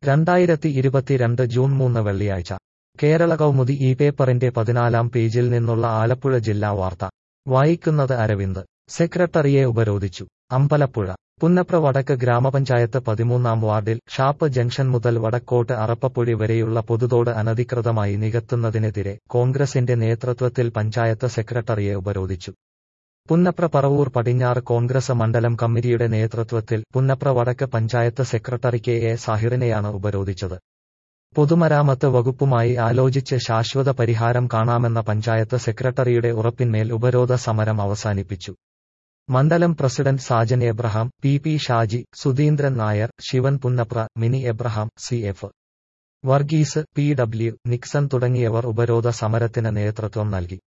രണ്ടായിരത്തി ഇരുപത്തിരണ്ട് ജൂൺ മൂന്ന് വെള്ളിയാഴ്ച കേരള കൗമുദി ഈ പേപ്പറിന്റെ പതിനാലാം പേജിൽ നിന്നുള്ള ആലപ്പുഴ ജില്ലാ വാർത്ത വായിക്കുന്നത് അരവിന്ദ് സെക്രട്ടറിയെ ഉപരോധിച്ചു അമ്പലപ്പുഴ പുന്നപ്ര വടക്ക് ഗ്രാമപഞ്ചായത്ത് പതിമൂന്നാം വാർഡിൽ ഷാപ്പ് ജംഗ്ഷൻ മുതൽ വടക്കോട്ട് അറപ്പപ്പുഴി വരെയുള്ള പൊതുതോട് അനധികൃതമായി നികത്തുന്നതിനെതിരെ കോൺഗ്രസിന്റെ നേതൃത്വത്തിൽ പഞ്ചായത്ത് സെക്രട്ടറിയെ ഉപരോധിച്ചു പുന്നപ്ര പറവൂർ പടിഞ്ഞാറ് കോൺഗ്രസ് മണ്ഡലം കമ്മിറ്റിയുടെ നേതൃത്വത്തിൽ പുന്നപ്ര വടക്ക് പഞ്ചായത്ത് സെക്രട്ടറി കെ എ സാഹിറിനെയാണ് ഉപരോധിച്ചത് പൊതുമരാമത്ത് വകുപ്പുമായി ആലോചിച്ച് ശാശ്വത പരിഹാരം കാണാമെന്ന പഞ്ചായത്ത് സെക്രട്ടറിയുടെ ഉറപ്പിന്മേൽ ഉപരോധ സമരം അവസാനിപ്പിച്ചു മണ്ഡലം president Sajan Abraham P P Shaji Sudheendran Nair Shivan Punnapra Mini Abraham C F Varghese P W Nixon തുടങ്ങിയവർ ഉപരോധ സമരത്തിന് നേതൃത്വം നൽകി